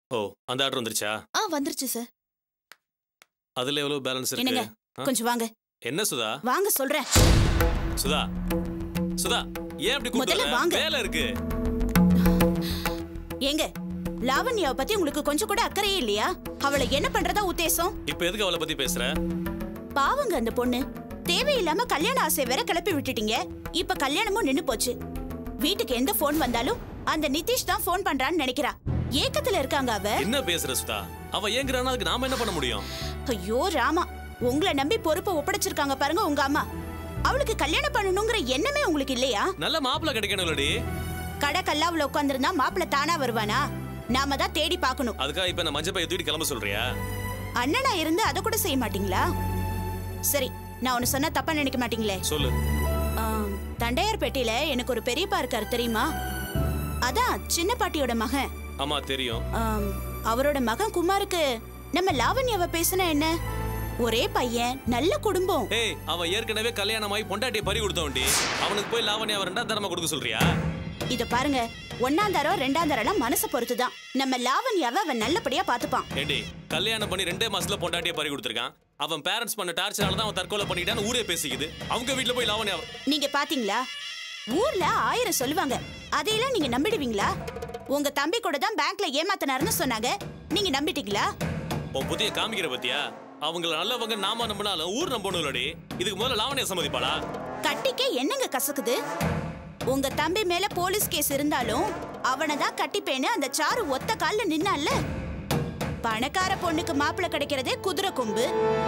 ஓ அந்த ஆர்டர் வந்துருச்சா ஆ வந்துருச்சு சார் அதுல எவ்வளவு பேலன்ஸ் என்னங்க இருக்கு ஆ? கொஞ்சம் வாங்க என்ன சுதா வாங்க சொல்றேன் சுதா சுதா ஏன் இப்படி முதல்ல கூப்பிடுற வாங்க. வேலை இருக்கு ஏங்க லாவண்யாவை பத்தி உங்களுக்கு கொஞ்சம் கூட அக்கறையே இல்லையா அவளை என்ன பண்றதா உத்தேசம் இப்ப எதுக்கு அவளை பத்தி பேசுற பாவங்க அந்த பொண்ணு தேவையில்லாம கல்யாண ஆசை வேற கிளப்பி விட்டுட்டீங்க இப்ப கல்யாணமும் நின்னு போச்சு வீட்டுக்கு எந்த போன் வந்தாலும் அந்த நிதிஷ் தான் போன் பண்றான்னு நினைக்கிறா ஏக்கத்துல இருக்காங்க அவ என்ன பேசுற சுதா அவ ஏங்குறானா அதுக்கு நாம என்ன பண்ண முடியும் ஐயோ ராமா உங்களை நம்பி பொறுப்பை ஒப்படைச்சிருக்காங்க பாருங்க உங்க அம்மா அவளுக்கு கல்யாணம் பண்ணணுங்கிற எண்ணமே உங்களுக்கு இல்லையா நல்ல மாப்பிள்ளை கிடைக்கணும்லடி கடை கல்லாவுல உட்காந்துருந்தா மாப்பிள்ள தானா வருவானா நாம தான் தேடி பார்க்கணும் அதுக்காக இப்ப நான் மஞ்சள் பைய தூக்கிட்டு கிளம்ப சொல்றியா அண்ணனா இருந்து அதை கூட செய்ய மாட்டீங்களா சரி நான் ஒன்னு சொன்னா தப்பா நினைக்க மாட்டீங்களே சொல்லு ஆம், தண்டையார்பேட்டையில எனக்கு ஒரு பெரியப்பா இருக்காரு தெரியுமா அதான் சின்ன பாட்டியோட மகன் ஆமா தெரியும் ஆம், அவரோட மகன் குமாருக்கு நம்ம லாவண்யாவை பேசினா என்ன ஒரே பையன் நல்ல குடும்பம் ஏய் அவன் ஏற்கனவே கல்யாணமாயி பொண்டாட்டியை பறி கொடுத்தவன்டி அவனுக்கு போய் லாவண்யா ரெண்டாம் தரமா கொடுக்க சொல்றியா இத பாருங்க ஒன்னாம் தரம் ரெண்டாம் தரம் மனசை பொறுத்துதான் நம்ம லாவண்யாவை அவன் நல்லபடியா பாத்துப்பான் ஏண்டி கல்யாணம் பண்ணி ரெண்டே மாசத்துல பொண்டாட்டியை பறி கொடுத்துருக்கான் அவன் பேரண்ட்ஸ் பண்ண டார்ச்சரால தான் அவன் தற்கொலை பண்ணிட்டான்னு ஊரே பேசிக்குது அவங்க வீட்ல போய் லாவண்யா நீங்க பாத்தீங்களா ஊர்ல ஆயிரம் சொல்லுவாங்க அதையெல்லாம் நீங்க நம்பிடுவீங்களா உங்க தம்பி கூட தான் பேங்க்ல ஏமாத்தினாருன்னு சொன்னாங்க நீங்க நம்பிட்டீங்களா உன் புதிய காமிக்கிற பத்தியா அவங்கள நல்லவங்க நாம நம்பினாலும் ஊர் நம்பணும்லடி இதுக்கு முதல்ல லாவண்யா சம்மதிப்பாளா கட்டிக்க என்னங்க கசக்குது உங்க தம்பி மேல போலீஸ் கேஸ் இருந்தாலும் அவனை தான் கட்டிப்பேன்னு அந்த சாரு ஒத்த கால்ல நின்னான்ல பணக்கார பொண்ணுக்கு மாப்பிள்ளை கிடைக்கிறதே குதிரை கொம்பு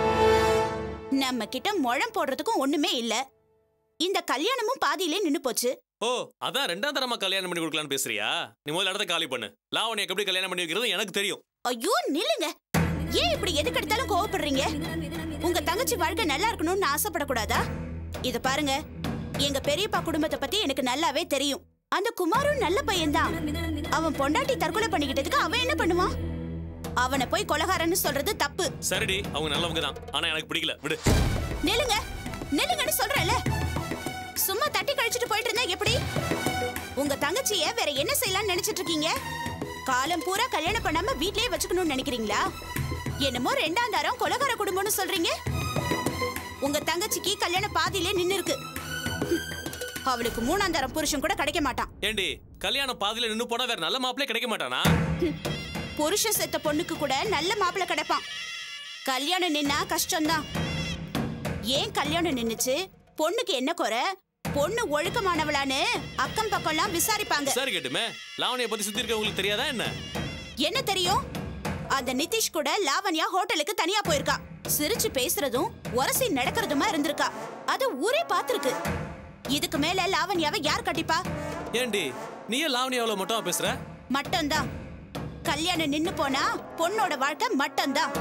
நம்ம கிட்ட முழம் போடுறதுக்கும் ஒண்ணுமே இல்ல இந்த கல்யாணமும் பாதியிலே நின்னு போச்சு ஓ அதான் ரெண்டாம் தரமா கல்யாணம் பண்ணி கொடுக்கலான்னு பேசுறியா நீ முதல்ல இடத்த காலி பண்ணு லாவண்யா எப்படி கல்யாணம் பண்ணி வைக்கிறது எனக்கு தெரியும் ஐயோ நில்லுங்க ஏன் இப்படி எதுக்கு எடுத்தாலும் கோவப்படுறீங்க உங்க தங்கச்சி வாழ்க்கை நல்லா இருக்கணும்னு ஆசைப்படக்கூடாதா இத பாருங்க எங்க பெரியப்பா குடும்பத்தை பத்தி எனக்கு நல்லாவே தெரியும் அந்த குமாரும் நல்ல பையன்தான் அவன் பொண்டாட்டி தற்கொலை பண்ணிக்கிட்டதுக்கு அவன் என்ன பண்ணுவான் அவனை போய் கொலகாரன்னு சொல்றது தப்பு சரிடி அவங்க நல்லவங்க தான் ஆனா எனக்கு பிடிக்கல விடு நில்லுங்க நில்லுங்கன்னு சொல்றேன்ல சும்மா தட்டி கழிச்சிட்டு போயிட்டு இருந்தா எப்படி உங்க தங்கச்சிய வேற என்ன செய்யலாம்னு நினைச்சிட்டு இருக்கீங்க காலம் பூரா கல்யாணம் பண்ணாம வீட்லயே வச்சுக்கணும்னு நினைக்கிறீங்களா என்னமோ ரெண்டாம் தாரம் கொலகார குடும்பம்னு சொல்றீங்க உங்க தங்கச்சிக்கு கல்யாணம் பாதியிலே நின்னு இருக்கு அவளுக்கு மூணாம் தரம் புருஷன் கூட கிடைக்க மாட்டான் ஏண்டி கல்யாணம் பாதியில நின்னு போனா வேற நல்ல மாப்பிள்ளை கிடைக்க மாட்டானா புருஷன் செத்த பொண்ணுக்கு கூட நல்ல மாப்பிள்ளை கிடைப்பான் கல்யாணம் நின்னா கஷ்டம்தான் ஏன் கல்யாணம் நின்னுச்சு பொண்ணுக்கு என்ன குறை பொண்ணு ஒழுக்கமானவளான்னு அக்கம் பக்கம்லாம் விசாரிப்பாங்க சரி கேட்டுமே லாவண்யா பத்தி சுத்தி இருக்கவங்களுக்கு தெரியாதா என்ன என்ன தெரியும் அந்த நிதிஷ் கூட லாவண்யா ஹோட்டலுக்கு தனியா போயிருக்கா சிரிச்சு பேசுறதும் உரசி நடக்கிறதுமா இருந்திருக்கா அது ஊரே பார்த்திருக்கு இதுக்கு மேல லாவண்யாவை யார் கட்டிப்பா ஏண்டி நீ ஏன் லாவண்யாவுல மட்டும் பேசுற மட்டம்தான் கல்யாணம் நின்னு போனா பொண்ணோட வாழ்க்கை மட்டம்தான்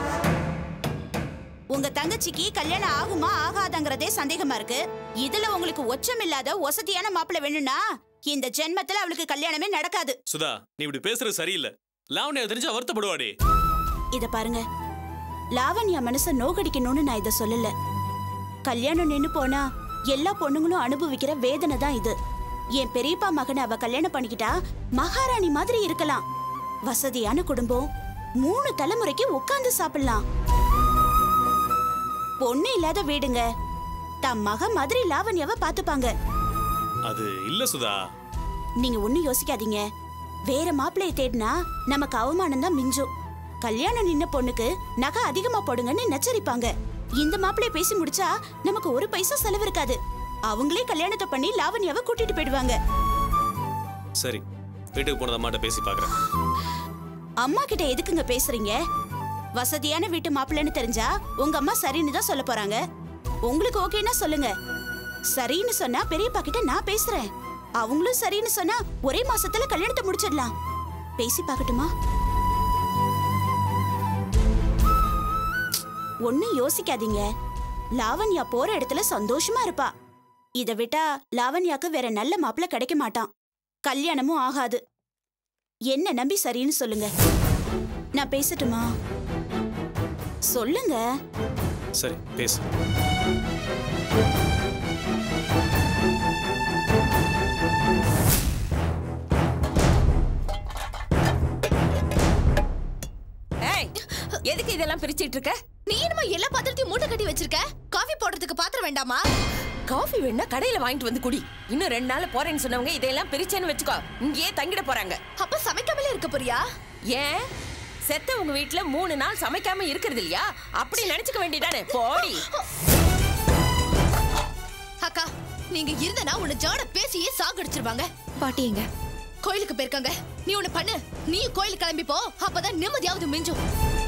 உங்க தங்கச்சிக்கு கல்யாணம் ஆகுமா ஆகாதங்கிறதே சந்தேகமா இருக்கு இதுல உங்களுக்கு ஒச்சம் இல்லாத வசதியான மாப்பிள்ளை வேணும்னா இந்த ஜென்மத்துல அவளுக்கு கல்யாணமே நடக்காது சுதா நீ இப்படி பேசுறது சரியில்லை லாவண்யா தெரிஞ்சா வருத்தப்படுவாடி இத பாருங்க லாவண்யா மனச நோகடிக்கணும்னு நான் இத சொல்லல கல்யாணம் நின்னு போனா எல்லா பொண்ணுங்களும் அனுபவிக்கிற வேதனை தான் இது என் பெரியப்பா மகனை அவ கல்யாணம் பண்ணிக்கிட்டா மகாராணி மாதிரி இருக்கலாம் வசதியான குடும்பம் மூணு தலைமுறைக்கு உட்கார்ந்து சாப்பிடலாம் பொண்ணு இல்லாத வீடுங்க தம் மக மாதிரி லாவண்யாவை பாத்துப்பாங்க அது இல்ல சுதா நீங்க ஒண்ணும் யோசிக்காதீங்க வேற மாப்பிள்ளைய தேடினா நமக்கு அவமானம் தான் மிஞ்சும் கல்யாணம் நின்ன பொண்ணுக்கு நகை அதிகமா போடுங்கன்னு நச்சரிப்பாங்க இந்த மாப்பிள்ளைய பேசி முடிச்சா நமக்கு ஒரு பைசா செலவு இருக்காது அவங்களே கல்யாணத்தை பண்ணி லாவண்யாவை கூட்டிட்டு போயிடுவாங்க சரி வீட்டுக்கு போனது அம்மாட்ட பேசி பாக்குறேன் அம்மா கிட்ட எதுக்குங்க பேசுறீங்க வசதியான வீட்டு மாப்பிள்ளைன்னு தெரிஞ்சா உங்க அம்மா சரின்னு தான் சொல்ல போறாங்க உங்களுக்கு ஓகேனா சொல்லுங்க சரின்னு சொன்னா பெரியப்பா கிட்ட நான் பேசுறேன் அவங்களும் சரின்னு சொன்னா ஒரே மாசத்துல கல்யாணத்தை முடிச்சிடலாம் பேசி பார்க்கட்டுமா ஒண்ணும் யோசிக்காதீங்க லாவண்யா போற இடத்துல சந்தோஷமா இருப்பா இத விட்டா லாவண்யாக்கு வேற நல்ல மாப்பிள்ளை கிடைக்க மாட்டான் கல்யாணமும் ஆகாது என்ன நம்பி சரின்னு சொல்லுங்க நான் பேசட்டுமா சொல்லுங்க சரி பேசு எதுக்கு இதெல்லாம் பிரிச்சிட்டு இருக்க நீ என்னமா எல்லா பாத்திரத்தையும் மூட்டை கட்டி வச்சிருக்க காஃபி போடுறதுக்கு பாத்திரம் வேண்டாமா காஃபி வேணா கடையில வாங்கிட்டு வந்து குடி இன்னும் ரெண்டு நாள் போறேன்னு சொன்னவங்க இதெல்லாம் பிரிச்சேன்னு வச்சுக்கோ இங்கேயே தங்கிட போறாங்க அப்ப சமைக்காமலே இருக்க போறியா ஏன் செத்த உங்க வீட்ல மூணு நாள் சமைக்காம இருக்கிறது இல்லையா அப்படி நினைச்சுக்க வேண்டியதானே போடி அக்கா நீங்க இருந்தனா உன்னை ஜாட பேசியே சாகடிச்சிருவாங்க பாட்டி எங்க கோயிலுக்கு போயிருக்காங்க நீ ஒண்ணு பண்ணு நீ கோயிலுக்கு கிளம்பி போ அப்பதான் நிம்மதியாவது மிஞ்சும்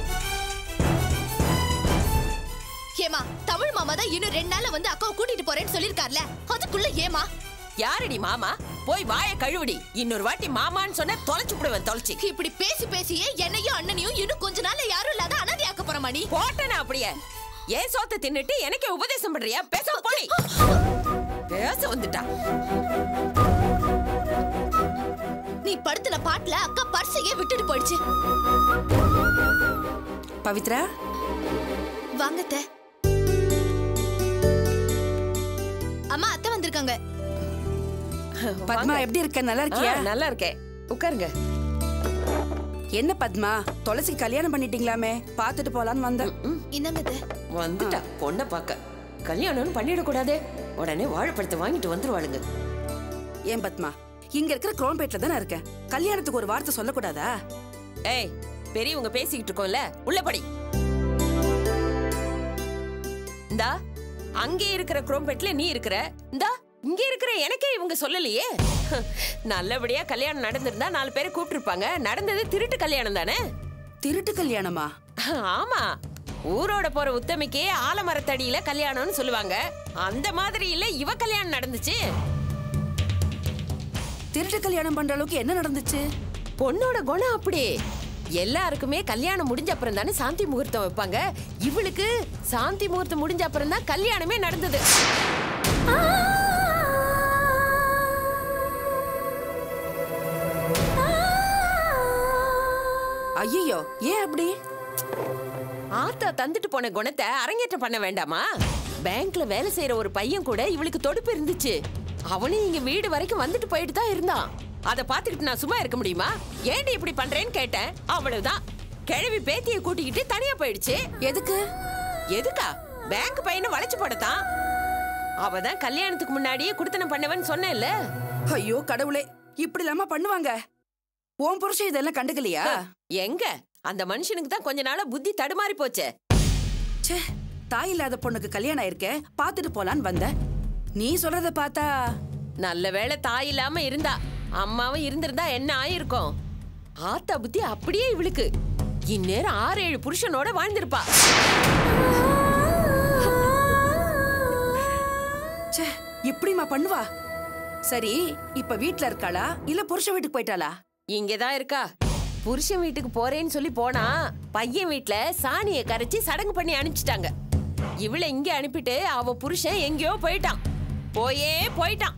ஏமா தமிழ் மாமா தான் இன்னும் ரெண்டு நாள்ல வந்து அக்காவை கூட்டிட்டு போறேன்னு சொல்லிருக்கார்ல அதுக்குள்ள ஏமா யாரடி மாமா போய் வாய கழுவுடி இன்னொரு வாட்டி மாமான்னு சொன்ன தொலைச்சு விடுவேன் தொலைச்சு இப்படி பேசி பேசியே என்னையும் அண்ணனையும் இன்னும் கொஞ்ச நாள்ல யாரும் இல்லாத அனாதையாக்க போறமா நீ போட்டேனா அப்படியே ஏன் சோத்த தின்னுட்டு எனக்கே உபதேசம் பண்றியா பேச போடி பேச வந்துட்டா நீ படுத்துன பாட்டுல அக்கா பர்சையே விட்டுட்டு போயிடுச்சு பவித்ரா வாங்கத்த அம்மா அத்தை வந்திருக்காங்க பத்மா எப்படி இருக்க நல்லா இருக்கியா ஆ, நல்லா இருக்கேன் உட்காருங்க என்ன பத்மா துளசிக்கு கல்யாணம் பண்ணிட்டீங்களாமே பார்த்துட்டு போலான்னு வந்தேன் இந்தாங்க அத்தை. வந்துட்டா பொண்ணை பார்க்க கல்யாணம்னு பண்ணிடக்கூடாதே உடனே வாழைப்பழத்தை வாங்கிட்டு வந்துருவாளுங்க ஏன் பத்மா இங்க இருக்கிற குரோம்பேட்ல தானே இருக்கேன் கல்யாணத்துக்கு ஒரு வார்த்தை சொல்லக்கூடாதா ஏய் பெரியவங்க பேசிக்கிட்டு இருக்கோம்ல உள்ள படி இந்தா அங்கே இருக்கிற குரோம்பேட்ல நீ இருக்கிற இந்தா இங்க இருக்கிற எனக்கே இவங்க சொல்லலையே நல்லபடியா கல்யாணம் நடந்திருந்தா நாலு பேரை கூப்பிட்டுருப்பாங்க நடந்தது திருட்டு கல்யாணம் தானே திருட்டு கல்யாணமா ஆமா ஊரோட போற உத்தமிக்கே ஆலமரத்தடியில கல்யாணம்னு சொல்லுவாங்க அந்த மாதிரி இல்ல இவ கல்யாணம் நடந்துச்சு திருட்டு கல்யாணம் பண்ற அளவுக்கு என்ன நடந்துச்சு பொண்ணோட குணம் அப்படி எல்லாருக்குமே கல்யாணம் முடிஞ்ச அப்புறம் தானே சாந்தி முகூர்த்தம் வைப்பாங்க இவளுக்கு சாந்தி முகூர்த்தம் முடிஞ்ச அப்புறம் தான் கல்யாணமே நடந்தது ஐயோ ஏன் அப்படி ஆத்தா தந்துட்டு போன குணத்தை அரங்கேற்றம் பண்ண வேண்டாமா பேங்க்ல வேலை செய்யற ஒரு பையன் கூட இவளுக்கு தொடுப்பு இருந்துச்சு அவனும் இங்க வீடு வரைக்கும் வந்துட்டு போயிட்டு தான் இருந்தான் அத பாத்துக்கிட்டு நான் சும்மா இருக்க முடியுமா ஏன்டி இப்படி பண்றேன்னு கேட்டேன் அவ்வளவுதான் கிழவி பேத்திய கூட்டிக்கிட்டு தனியா போயிடுச்சு எதுக்கு எதுக்கா பேங்க் பையனை வளைச்சு போடத்தான் அவதான் கல்யாணத்துக்கு முன்னாடியே குடுத்தனம் பண்ணவன் சொன்னேன்ல ஐயோ கடவுளே இப்படி இல்லாம பண்ணுவாங்க உன் புருஷன் இதெல்லாம் கண்டுக்கலையா எங்க அந்த மனுஷனுக்கு தான் கொஞ்ச நாளா புத்தி தடுமாறி போச்சே ச்சே தாய் இல்லாத பொண்ணுக்கு கல்யாணம் ஆயிருக்க பாத்துட்டு போலான்னு வந்த நீ சொல்றத பார்த்தா நல்ல வேளை தாய் இல்லாம இருந்தா அம்மாவும் இருந்திருந்தா என்ன ஆயிருக்கும் ஆத்தா புத்தி அப்படியே இவளுக்கு இந்நேரம் ஆறு ஏழு புருஷனோட வாழ்ந்திருப்பா ச்சே இப்படிமா பண்ணுவா சரி இப்ப வீட்ல இருக்காளா இல்ல புருஷன் வீட்டுக்கு போயிட்டாளா இங்கதான் இருக்கா புருஷன் வீட்டுக்கு போறேன்னு சொல்லி போனா பையன் வீட்ல சாணிய கரைச்சி சடங்கு பண்ணி அனுப்பிச்சிட்டாங்க இவளை இங்க அனுப்பிட்டு அவ புருஷன் எங்கேயோ போயிட்டான் போயே போயிட்டான்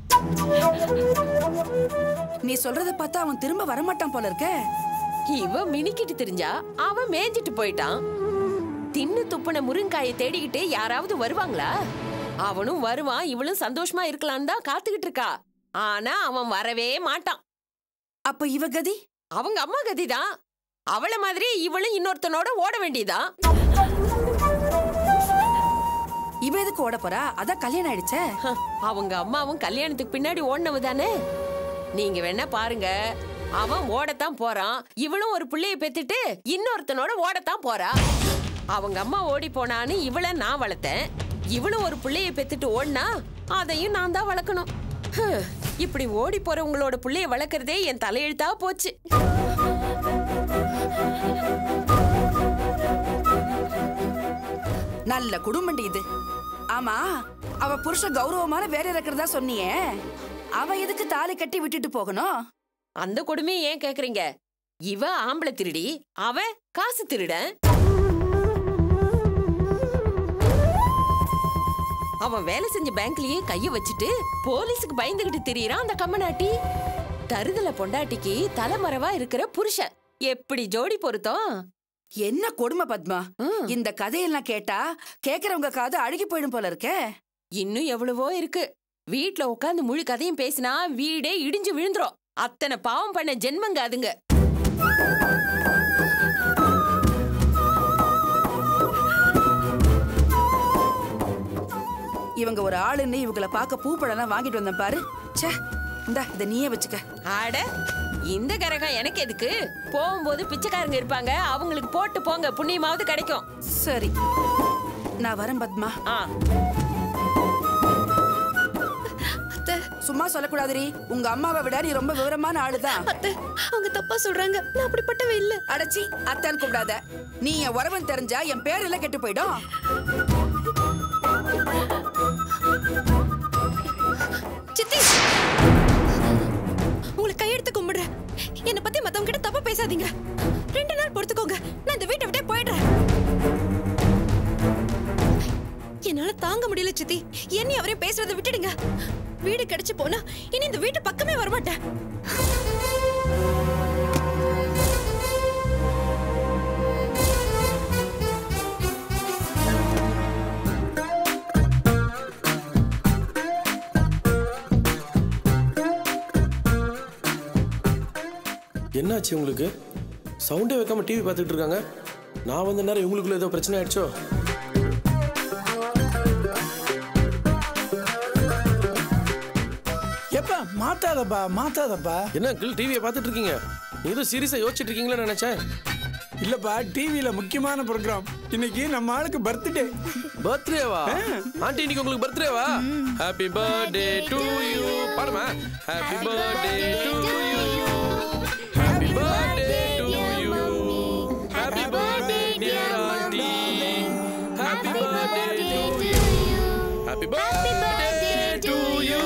நீ சொல்றத பார்த்தா அவன் திரும்ப வரமாட்டான் போல இருக்க இவ மினிக்கிட்டு தெரிஞ்சா அவன் மேய்ஞ்சிட்டு போயிட்டான் தின்னு துப்புன முருங்காயை தேடிக்கிட்டு யாராவது வருவாங்களா அவனும் வருவான் இவளும் சந்தோஷமா இருக்கலாம்னு தான் காத்துக்கிட்டு இருக்கா ஆனா அவன் வரவே மாட்டான் அப்ப இவ கதி அவங்க அம்மா கதிதான் அவள மாதிரி இவளும் இன்னொருத்தனோட ஓட வேண்டியதான் இவ எதுக்கு ஓட போறா அதான் கல்யாணம் ஆயிடுச்சே ஹ, அவங்க அம்மாவும் கல்யாணத்துக்கு பின்னாடி ஓடினவ தானே நீங்க வேணா பாருங்க அவன் ஓடத்தான் போறான் இவளும் ஒரு புள்ளைய பெத்துட்டு இன்னொருத்தனோட ஓடத்தான் போறா அவங்க அம்மா ஓடி போனான்னு இவள நான் வளர்த்தேன் இவளும் ஒரு புள்ளைய பெத்துட்டு ஓடினா அதையும் நான் தான் வளர்க்கணும் ஹ, இப்படி ஓடி போறவங்களோட புள்ளைய வளர்க்கறதே என் தலையெழுத்தா போச்சு நல்ல குடும்பம் இது ஆமா அவ புருஷன் கௌரவமான வேற இருக்கிறதா சொன்னியே அவ எதுக்கு தாலி கட்டி விட்டுட்டு போகணும் அந்த கொடுமையை ஏன் கேக்குறீங்க இவ ஆம்பளை திருடி அவன் காசு திருடன் அவன் வேலை செஞ்ச பேங்க்லயே கைய வச்சுட்டு போலீஸுக்கு பயந்துகிட்டு திரியறான் அந்த கம்மநாட்டி தருதல பொண்டாட்டிக்கு தலைமறைவா இருக்கிற புருஷன் எப்படி ஜோடி பொருத்தம் என்ன கொடுமை பத்மா ம். இந்த கதையெல்லாம் கேட்டா கேக்குறவங்க காது அழுகி போயிடும் போல இருக்கே இன்னும் எவ்வளவோ இருக்கு வீட்ல உட்கார்ந்து முழு கதையும் பேசினா வீடே இடிஞ்சு விழுந்துரும் அத்தனை பாவம் பண்ண ஜென்மங்க அதுங்க இவங்க ஒரு ஆளுன்னு இவங்கள பார்க்க பூப்பழம்லாம் வாங்கிட்டு வந்தேன் பாரு ச்சே இந்தா இதை நீயே வச்சுக்க ஆட இந்த கரகம் எனக்கு எதுக்கு போகும்போது பிச்சைக்காரங்க இருப்பாங்க அவங்களுக்கு போட்டு போங்க புண்ணியமாவது கிடைக்கும் சரி நான் வரேன் பத்மா ஆ அத்தை சும்மா சொல்லக்கூடாதுரி உங்க அம்மாவை விட நீ ரொம்ப விவரமான ஆளுதான் அத்தை அவங்க தப்பா சொல்றாங்க நான் அப்படிப்பட்டவ இல்ல அடச்சி அத்தான் கூப்பிடாத நீ என் உறவன் தெரிஞ்சா என் பேர் எல்லாம் கெட்டு போயிடும் சித்தி உங்களை கையெடுத்து கும்பிடுறேன் என்னை பத்தி மத்தவங்க கிட்ட தப்பா பேசாதீங்க ரெண்டு நாள் பொறுத்துக்கோங்க நான் இந்த வீட்டை விட்டே போயிடுறேன் என்னால தாங்க முடியல சித்தி என்னை அவரையும் பேசுறதை விட்டுடுங்க வீடு கிடைச்சு போனா இனி இந்த வீட்டு பக்கமே வரமாட்டேன் என்னாச்சு உங்களுக்கு சவுண்டே வைக்காம டிவி பார்த்துட்டு இருக்காங்க நான் வந்த நேரம் இவங்களுக்குள்ள ஏதோ பிரச்சனை ஆயிடுச்சோ எப்பா மாத்தாதப்பா மாத்தாதப்பா என்ன அங்கிள் டிவியை பார்த்துட்டு இருக்கீங்க நீ ஏதோ சீரியஸா யோசிச்சுட்டு இருக்கீங்களா நினைச்சேன் இல்லப்பா டிவியில முக்கியமான ப்ரோக்ராம் இன்னைக்கு நம்ம ஆளுக்கு பர்த்டே பர்த்டேவா ஆண்டி இன்னைக்கு உங்களுக்கு பர்த்டேவா ஹாப்பி பர்த்டே டு யூ பாடுமா happy birthday to you happy birthday to you happy birthday dear aunty happy birthday to you happy birthday to you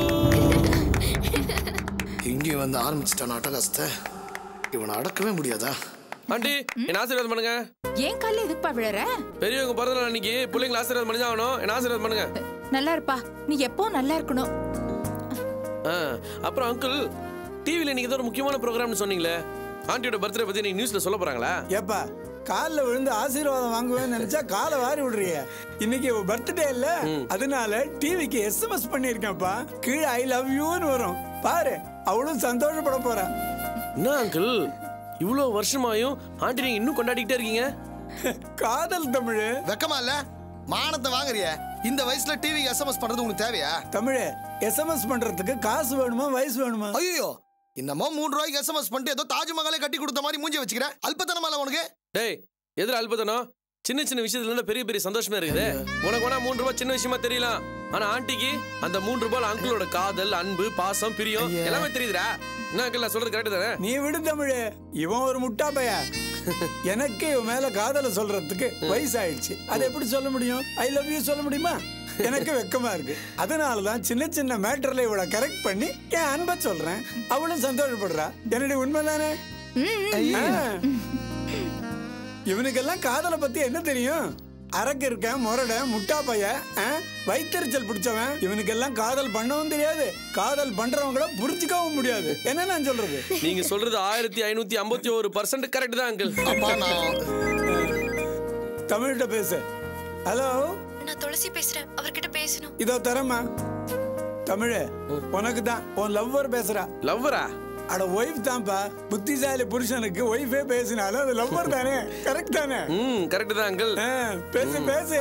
இங்கே வந்து ஆரம்பிச்சிட்டான் அட்டகாசத்தை இவனை அடக்கவே முடியாதா ஆண்டி என்ன ஆசீர்வாதம் பண்ணுங்க ஏன் கால்ல எதுக்குப்பா விழற பெரியவங்க பிறந்த நாள் அன்னைக்கு பிள்ளைங்களை ஆசீர்வாதம் பண்ணி தான் ஆகணும் என்ன ஆசீர்வாதம் பண்ணுங்க நல்லா இருப்பா நீ எப்போ நல்லா இருக்கணும் ஆ, அப்புறம் அங்கிள் டிவில இன்னைக்கு ஏதோ ஒரு முக்கியமான ப்ரோக்ராம்னு சொன்னீங்களே ஆண்டியோட பர்த்டே பத்தி நீங்க நியூஸ்ல சொல்ல போறாங்களா ஏப்பா காலில் விழுந்து ஆசீர்வாதம் வாங்குவேன்னு நினைச்சா காலை வாரி விடுறிய இன்னைக்கு பர்த்டே இல்ல அதனால டிவிக்கு எஸ்எம்எஸ் பண்ணியிருக்கேன்ப்பா கீழே ஐ லவ் யூன்னு வரும் பாரு அவளும் சந்தோஷப்பட போறா என்ன அங்கிள் இவ்வளோ வருஷமாயும் ஆண்டி நீங்க இன்னும் கொண்டாடிக்கிட்டே இருக்கீங்க காதல் தமிழ் வெக்கமா இல்ல மானத்தை வாங்குறிய இந்த வயசுல டிவிக்கு எஸ்எம்எஸ் பண்றது உனக்கு தேவையா தமிழ் எஸ்எம்எஸ் பண்றதுக்கு காசு வேணுமா வயசு வேணுமா ஐயோ என்னமோ மூணு ரூபாய்க்கு எஸ்எம்எஸ் பண்ணிட்டு ஏதோ தாஜ்மஹாலே கட்டி கொடுத்த மாதிரி மூஞ்சி வச்சுக்கிறேன் அல்பத்தனமா இல்ல உனக்கு டேய் எதிர அல்பதனம் சின்ன சின்ன விஷயத்துல இருந்து பெரிய பெரிய சந்தோஷமா இருக்குது உனக்கு வேணா மூணு ரூபாய் சின்ன விஷயமா தெரியலாம் ஆனா ஆண்டிக்கு அந்த மூன்று ரூபாய் அங்கிளோட காதல் அன்பு பாசம் பிரியம் எல்லாமே தெரியுதுடா என்ன அங்கிள் நான் சொல்றது கரெக்ட் தானே நீ விடு தமிழ் இவன் ஒரு முட்டா பைய எனக்கு இவன் மேல காதல சொல்றதுக்கு வயசாயிடுச்சு அதை எப்படி சொல்ல முடியும் ஐ லவ் யூ சொல்ல முடியுமா எனக்கு வெக்கமா இருக்கு அதனாலதான் சின்ன சின்ன மேட்டர்ல இவளை கரெக்ட் பண்ணி என் அன்பை சொல்றேன் அவளும் சந்தோஷப்படுறா என்னுடைய உண்மைதானே ஆ. இவனுக்கெல்லாம் காதலை பத்தி என்ன தெரியும் அரக்கு இருக்க முரட முட்டா பைய ஆ? வயித்தெரிச்சல் பிடிச்சவன் இவனுக்கெல்லாம் காதல் பண்ணவும் தெரியாது காதல் பண்றவங்கள புரிஞ்சுக்கவும் முடியாது என்ன நான் சொல்றது நீங்க சொல்றது ஆயிரத்தி ஐநூத்தி ஐம்பத்தி ஒரு பர்சன்ட் கரெக்ட் தான் அங்கிள் அப்பா நான் தமிழ்கிட்ட பேசு ஹலோ நான் துளசி பேசுறேன் அவர்கிட்ட பேசணும் இதோ தரமா தமிழ் உனக்கு தான் உன் லவ்வர் பேசுறா லவ்வரா அட ஒய்ஃப் தான்ப்பா புத்திசாலி புருஷனுக்கு ஒய்ஃபே பேசினாலும் அது லவ்வர் தானே கரெக்ட் தானே ம் கரெக்ட் தான் அங்கிள் ஆ, பேசு பேசு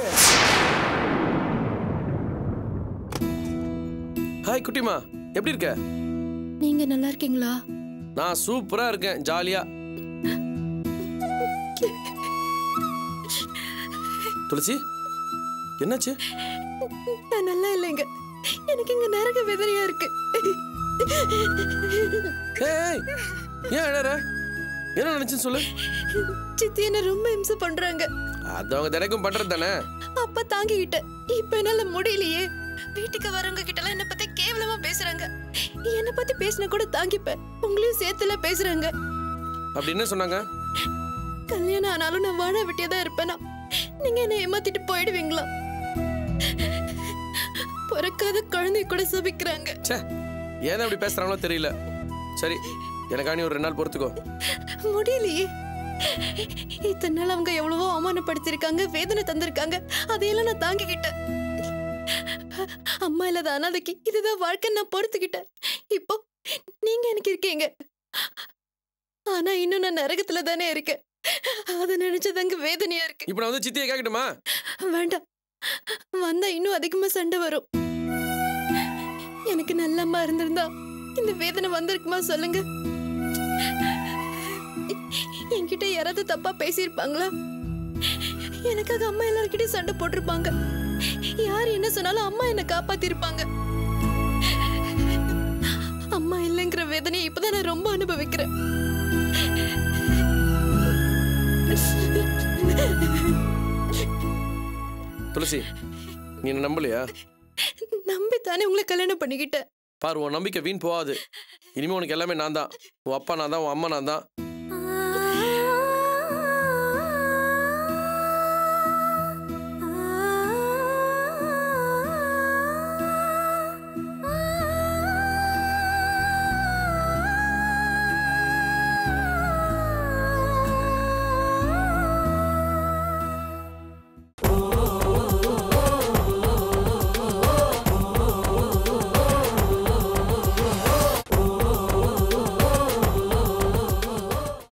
ஹாய் குட்டிமா எப்படி இருக்க நீங்க நல்லா இருக்கீங்களா நான் சூப்பரா இருக்கேன் ஜாலியா துளசி என்னாச்சு நான் நல்லா இல்லைங்க எனக்கு இங்க நரக வேதனையா இருக்கு ஏய் ஏன் அழற என்ன நினைச்சுன்னு சொல்லு சித்தி என்ன ரொம்ப இம்சை பண்றாங்க அது அவங்க தினைக்கும் பண்றது தானே அப்ப தாங்கிக்கிட்டேன் இப்ப என்னால முடியலையே வீட்டுக்கு வரவங்க கிட்ட எல்லாம் என்ன பத்தி கேவலமா பேசுறாங்க என்ன பத்தி பேசினா கூட தாங்கிப்பேன் உங்களையும் சேர்த்துல பேசுறாங்க அப்படி என்ன சொன்னாங்க கல்யாணம் ஆனாலும் நான் வாழ வெட்டியதா இருப்பேனா நீங்க என்ன ஏமாத்திட்டு போயிடுவீங்களா பிறக்காத குழந்தை கூட சபிக்கிறாங்க ச்சே ஏன் அப்படி பேசுறாங்களோ தெரியல சரி எனக்காண்டி ஒரு ரெண்டு நாள் பொறுத்துக்கோ முடியலையே இத்தனை நாள் அவங்க எவ்வளவோ அவமானப்படுத்திருக்காங்க வேதனை தந்திருக்காங்க அதையெல்லாம் நான் தாங்கிக்கிட்டேன் அம்மா இல்லாத அனாதைக்கு இதுதான் வாழ்க்கை நான் பொறுத்துக்கிட்டேன் இப்போ நீங்க எனக்கு இருக்கீங்க ஆனா இன்னும் நான் நரகத்துல தானே இருக்கேன் அதை நினைச்சதாங்க வேதனையா இருக்கு இப்போ நான் வந்து சித்தியை கேட்கட்டுமா வேண்டாம் வந்தா இன்னும் அதிகமா சண்டை வரும் எனக்கு நல்ல அம்மா இருந்திருந்தா இந்த வேதனை வந்திருக்குமா சொல்லுங்க என்கிட்ட யாராவது தப்பா பேசியிருப்பாங்களா எனக்காக அம்மா எல்லார்கிட்டயும் சண்டை போட்டிருப்பாங்க யார் என்ன சொன்னாலும் அம்மா என்ன காப்பாத்திருப்பாங்க அம்மா இல்லைங்கிற வேதனையை இப்பதான் நான் ரொம்ப அனுபவிக்கிறேன் துளசி நீ என்ன நம்பலையா நம்பித்தானே உங்களை கல்யாணம் பண்ணிக்கிட்டேன் பாரு உன் நம்பிக்கை வீண் போகாது இனிமே உனக்கு எல்லாமே நான் தான் உன் அப்பா நான் தான் உன் அம்மா நான் தான்